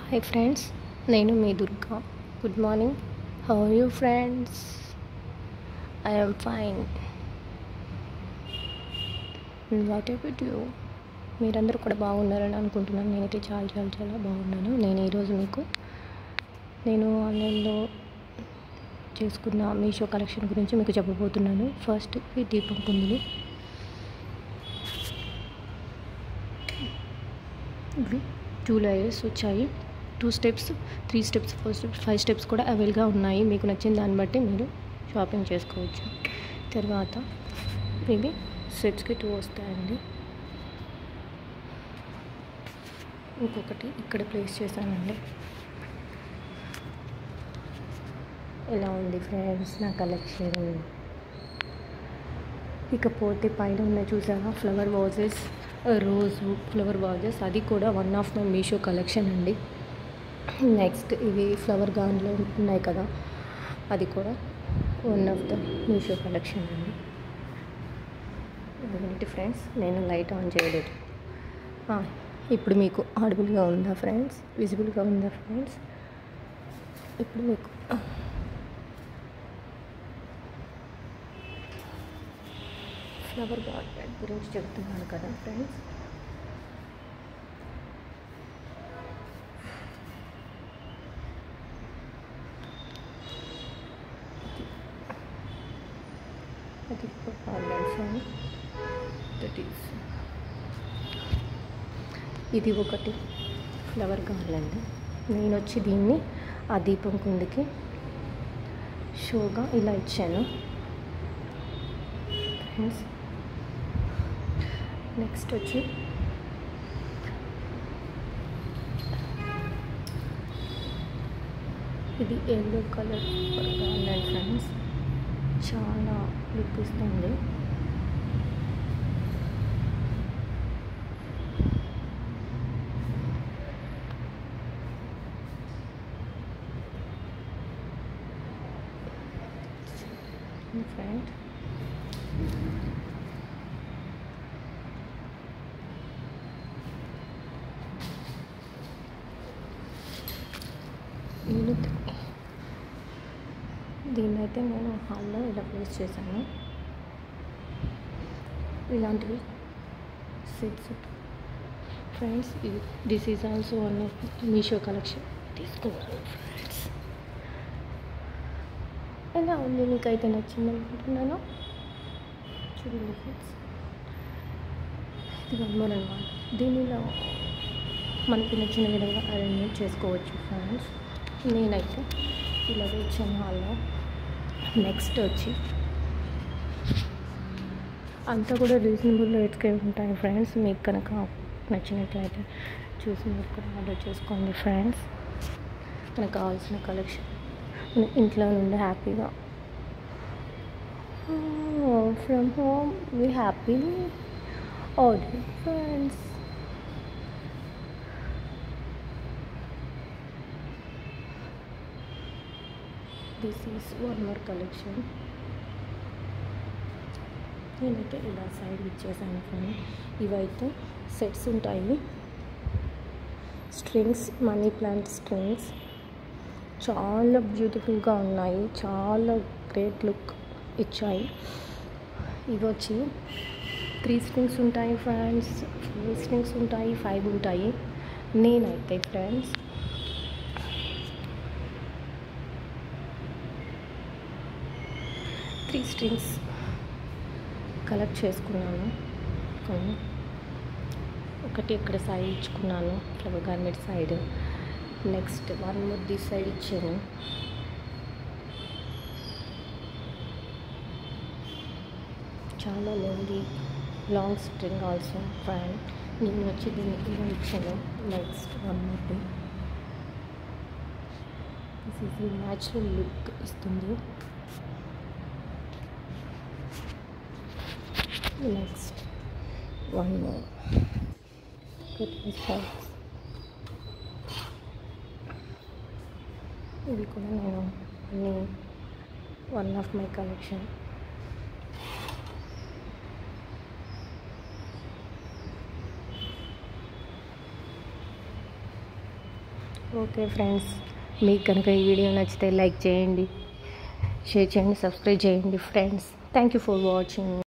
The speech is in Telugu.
హాయ్ ఫ్రెండ్స్ నేను మీ Durga good morning how are you friends I'm fine what about you మీరందరూ కూడా బాగున్నారని అనుకుంటున్నాను నేనైతే చాలా చాలా చాలా బాగున్నాను నేను ఈరోజు మీకు నేను ఆన్లైన్లో చేసుకున్న మీషో కలెక్షన్ గురించి మీకు చెప్పబోతున్నాను ఫస్ట్ ఈ దీపం కుందులు ఇవి టూ లేయర్స్ వచ్చాయి two steps three steps four steps five steps కూడా అవైల్గా ఉన్నాయి మీకు నచ్చిన దాన్ని బట్టి మీరు షాపింగ్ చేసుకోవచ్చు తర్వాత ఇవి సెట్స్కి టూ వస్తాయండి ఇంకొకటి ఇక్కడ ప్లేస్ చేశానండి ఎలా ఉంది ఫ్రెండ్స్ నా కలెక్షన్ ఇకపోతే పైన ఉన్నాయి చూసారా flower vases rose flower vases అది కూడా one of my Meesho collection అండి నెక్స్ట్ ఇవి ఫ్లవర్ గాన్లో ఉన్నాయి కదా అది కూడా one of the Meesho collection అండి ఏంటి ఫ్రెండ్స్ నేను లైట్ ఆన్ చేయలేదు ఆ, ఇప్పుడు మీకు ఆడిబుల్గా ఉందా ఫ్రెండ్స్ విజిబుల్గా ఉందా ఫ్రెండ్స్ ఇప్పుడు మీకు ఫ్లవర్ గార్డెన్ గురించి చెప్తున్నాను కదా ఫ్రెండ్స్ అది ఆన్లైన్ సాంగ్ దట్ ఈస్ ఇది ఒకటి ఫ్లవర్ గార్డెన్ నేను వచ్చి దీన్ని ఆ దీపం కిందకి షోగా ఇలా ఇచ్చాను ఫ్రెండ్స్ నెక్స్ట్ వచ్చి ఇది ఎల్లో కలర్ ఉన్నాయి ఫ్రెండ్స్ చాలా లుక్ ఇస్తుంది ఫ్రెండ్ నేను దీన్ని అయితే నేను హాల్లో ఇలా ప్లేస్ చేశాను ఇలాంటివి సెట్స్ ఫ్రెండ్స్ ఇది this is also one of Meesho collection తీసుకున్నాను ఫ్రెండ్స్ ఎలా ఉంది మీకైతే నచ్చింది అనుకుంటున్నాను చూడండి ఫ్రెండ్స్ ఇది వన్ మోర్ అనమాట దీనిలో మనకి నచ్చిన విధంగా అరేంజ్మెంట్ చేసుకోవచ్చు ఫ్రెండ్స్ నేనైతే ఇలా ఇచ్చాను హాల్లో నెక్స్ట్ వచ్చి అంతా కూడా రీజనబుల్ రేట్స్కే ఉంటాయి ఫ్రెండ్స్ మీకు కనుక నచ్చినట్లయితే చూసి మీరు కూడా ఆర్డర్ చేసుకోండి ఫ్రెండ్స్ మనకు కావాల్సిన కలెక్షన్ మన ఇంట్లో నుండి హ్యాపీగా from home we happy order friends this is one more collection నేనైతే ఇలా సైడ్ ఇచ్చేసాను ఫ్రెండ్ ఇవైతే సెట్స్ ఉంటాయి స్ట్రింగ్స్ మనీ ప్లాంట్ స్ట్రింగ్స్ చాలా బ్యూటిఫుల్గా ఉన్నాయి చాలా గ్రేట్ లుక్ ఇచ్చాయి ఇవి వచ్చి త్రీ స్ట్రింగ్స్ ఉంటాయి ఫ్రెండ్స్ ఫోర్ స్ట్రింగ్స్ ఉంటాయి ఫైవ్ ఉంటాయి నేనైతే ఫ్రెండ్స్ త్రీ స్ట్రింగ్స్ కలెక్ట్ చేసుకున్నాను కొన్ని ఒకటి ఇక్కడ సైడ్ ఇచ్చుకున్నాను flower garment side next one more this side ఇచ్చాను చాలా లెంది లాంగ్ స్ట్రింగ్ ఆల్సో ఫ్యాన్ నేను వచ్చి దీనికి ఇలా ఇచ్చాను next one more day this is natural look ఇస్తుంది నెక్స్ట్ వన్ మోర్ ఇవి కూడా నేను అన్ని one of my collection okay friends మీకు కనుక ఈ వీడియో నచ్చితే లైక్ చేయండి షేర్ చేయండి సబ్స్క్రైబ్ చేయండి friends thank you for watching